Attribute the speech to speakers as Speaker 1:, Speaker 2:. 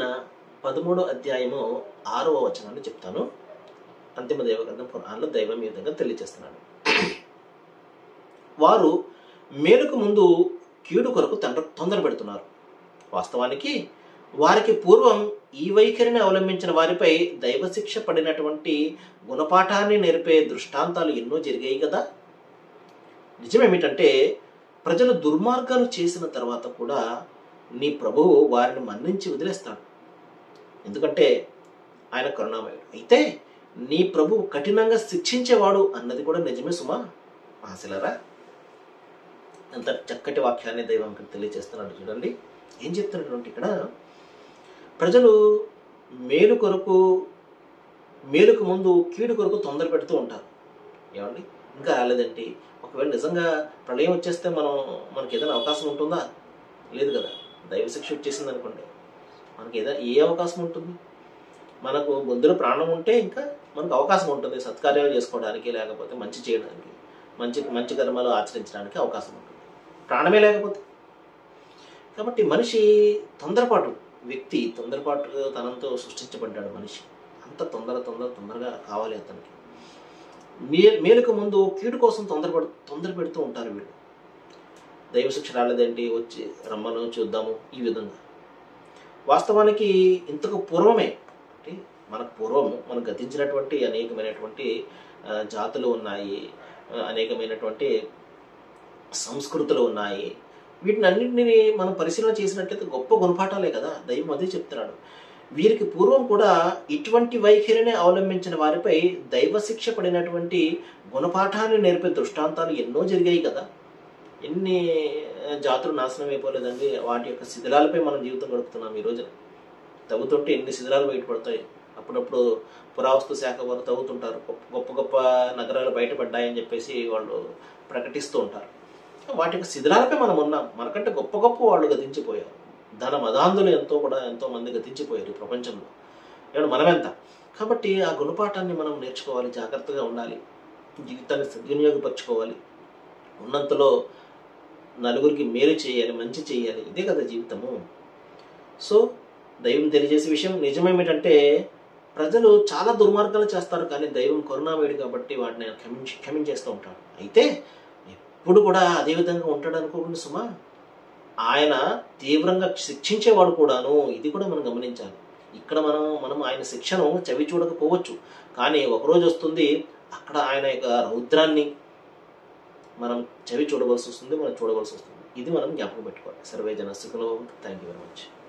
Speaker 1: పదమూడో అధ్యాయము ఆరవ వచనాన్ని చెప్తాను అంతిమ దైవగ్రంథం పురాణంలో దైవం ఈ విధంగా తెలియజేస్తున్నాడు వారు మేలుకు ముందు కీడు కొరకు తండ్ర తొందర పెడుతున్నారు వాస్తవానికి వారికి పూర్వం ఈ వైఖరిని అవలంబించిన వారిపై దైవశిక్ష పడినటువంటి గుణపాఠాన్ని నేర్పే దృష్టాంతాలు ఎన్నో జరిగాయి కదా నిజమేమిటంటే ప్రజలు దుర్మార్గాలు చేసిన తర్వాత కూడా నీ ప్రభువు వారిని మన్నించి వదిలేస్తాడు ఎందుకంటే ఆయన కరుణామయుడు అయితే నీ ప్రభువు కఠినంగా శిక్షించేవాడు అన్నది కూడా నిజమే సుమా ఆశలరా అంత చక్కటి వాక్యాన్ని దైవం ఇక్కడ తెలియజేస్తున్నాడు చూడండి ఏం చెప్తున్నాడు ఇక్కడ ప్రజలు మేలు కొరకు మేలుకు ముందు కీడు కొరకు తొందర పెడుతూ ఉంటారు ఏమండి ఇంకా రాలేదంటే ఒకవేళ నిజంగా ప్రళయం వచ్చేస్తే మనం మనకి ఏదైనా అవకాశం ఉంటుందా లేదు కదా దైవశిక్ష వచ్చేసింది అనుకోండి మనకి ఏదైనా ఏ అవకాశం ఉంటుంది మనకు బొద్దుల ప్రాణం ఉంటే ఇంకా మనకు అవకాశం ఉంటుంది సత్కార్యాలు చేసుకోవడానికి లేకపోతే మంచి చేయడానికి మంచి మంచి కర్మలు ఆచరించడానికి అవకాశం ఉంటుంది ప్రాణమే లేకపోతే కాబట్టి మనిషి తొందరపాటు వ్యక్తి తొందరపాటు తనంతో సృష్టించబడ్డాడు మనిషి అంత తొందర తొందర తొందరగా కావాలి అతనికి మే మేలుకు ముందు కీడు కోసం తొందరపడు తొందర పెడుతూ ఉంటారు వీళ్ళు దైవశిక్ష రాలేదేంటి వచ్చి రమ్మను చూద్దాము ఈ విధంగా వాస్తవానికి ఇంతకు పూర్వమే అంటే మనకు పూర్వము మనం గతించినటువంటి అనేకమైనటువంటి ఆ, జాతులు ఉన్నాయి ఆ, అనేకమైనటువంటి సంస్కృతులు ఉన్నాయి వీటిని అన్నింటినీ మనం పరిశీలన చేసినట్లయితే గొప్ప గుణపాఠాలే కదా దైవం అదే చెప్తున్నాడు వీరికి పూర్వం కూడా ఇటువంటి వైఖరిని అవలంబించిన వారిపై దైవశిక్ష పడినటువంటి గుణపాఠాన్ని నేర్పే దృష్టాంతాలు ఎన్నో జరిగాయి కదా ఎన్ని ఆ, జాతులు నాశనం అయిపోలేదండి వాటి యొక్క శిథిలాలపై మనం జీవితం గడుపుతున్నాం ఈ రోజున తవ్వుతుంటే ఎన్ని శిథిలాలు బయటపడతాయి అప్పుడప్పుడు పురావస్తు శాఖ వారు తవ్వుతుంటారు గొప్ప గొప్ప గొప్ప నగరాలు బయటపడ్డాయని చెప్పేసి వాళ్ళు ప్రకటిస్తూ ఉంటారు వాటి యొక్క శిథిలాలపై మనం ఉన్నాం మనకంటే గొప్ప గొప్ప వాళ్ళు గతించిపోయారు ధన మదాంధులు ఎంతో కూడా ఎంతో మంది గతించిపోయారు ఈ ప్రపంచంలో ఏమన్నా మనమెంత కాబట్టి ఆ గుణపాఠాన్ని మనం నేర్చుకోవాలి జాగ్రత్తగా ఉండాలి జీవితాన్ని సద్వినియోగపరచుకోవాలి ఉన్నంతలో నలుగురికి మేలు చేయాలి మంచి చేయాలి ఇదే కదా జీవితము సో దైవం తెలియజేసే విషయం నిజమేమిటంటే ప్రజలు చాలా దుర్మార్గాలు చేస్తారు కానీ దైవం కరుణామయుడు కాబట్టి వాటిని ఆయన క్షమించి క్షమించేస్తూ ఉంటాడు అయితే ఎప్పుడు కూడా అదే విధంగా ఉంటాడు అనుకోకుండా సుమా ఆయన తీవ్రంగా శిక్షించేవాడు కూడాను ఇది కూడా మనం గమనించాలి ఇక్కడ మనం మనం ఆయన శిక్షను చవి చూడకపోవచ్చు కానీ ఒకరోజు వస్తుంది అక్కడ ఆయన యొక్క రౌద్రాన్ని మనం చవి చూడవలసి వస్తుంది మనం చూడవలసి వస్తుంది ఇది మనం జ్ఞాపకం పెట్టుకోవాలి సర్వే జన సుఖలో థ్యాంక్ యూ వెరీ మచ్